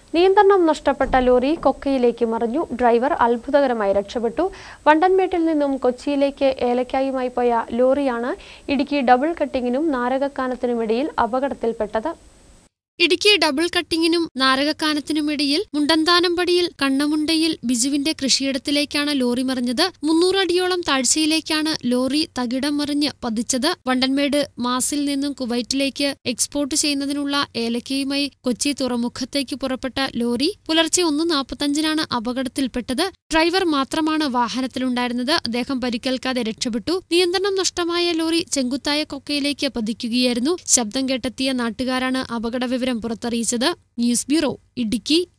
നിയന്ത്രണം നഷ്ടപ്പെട്ട ലോറി കൊക്കയിലേക്ക് മറിഞ്ഞു ഡ്രൈവർ അത്ഭുതകരമായി രക്ഷപ്പെട്ടു വണ്ടൻമേട്ടിൽ നിന്നും കൊച്ചിയിലേക്ക് ഏലക്കായുമായി പോയ ലോറിയാണ് ഇടുക്കി ഡബിൾ കട്ടിങ്ങിനും നാരകക്കാനത്തിനുമിടയിൽ അപകടത്തിൽപ്പെട്ടത് ഇടുക്കി ഡബിൾ കട്ടിങ്ങിനും നാരകക്കാനത്തിനുമിടയിൽ മുണ്ടന്താനമ്പടിയിൽ കണ്ണമുണ്ടയിൽ ബിജുവിന്റെ കൃഷിയിടത്തിലേക്കാണ് ലോറി മറിഞ്ഞത് മുന്നൂറ് അടിയോളം താഴ്ചയിലേക്കാണ് ലോറി തകിടം മറിഞ്ഞ് പതിച്ചത് വണ്ടൻമേട് മാസിൽ നിന്നും കുവൈറ്റിലേക്ക് എക്സ്പോർട്ട് ചെയ്യുന്നതിനുള്ള ഏലക്കയുമായി കൊച്ചി തുറമുഖത്തേക്ക് പുറപ്പെട്ട ലോറി പുലർച്ചെ ഒന്ന് നാൽപ്പത്തഞ്ചിനാണ് അപകടത്തിൽപ്പെട്ടത് ഡ്രൈവർ മാത്രമാണ് വാഹനത്തിലുണ്ടായിരുന്നത് അദ്ദേഹം പരിക്കേൽക്കാതെ രക്ഷപ്പെട്ടു നിയന്ത്രണം നഷ്ടമായ ലോറി ചെങ്കുത്തായ കൊക്കയിലേക്ക് പതിക്കുകയായിരുന്നു ശബ്ദം കേട്ടെത്തിയ നാട്ടുകാരാണ് അപകട വിവരം പുറത്തറിയിച്ചത് ന്യൂസ് ബ്യൂറോ ഇടുക്കി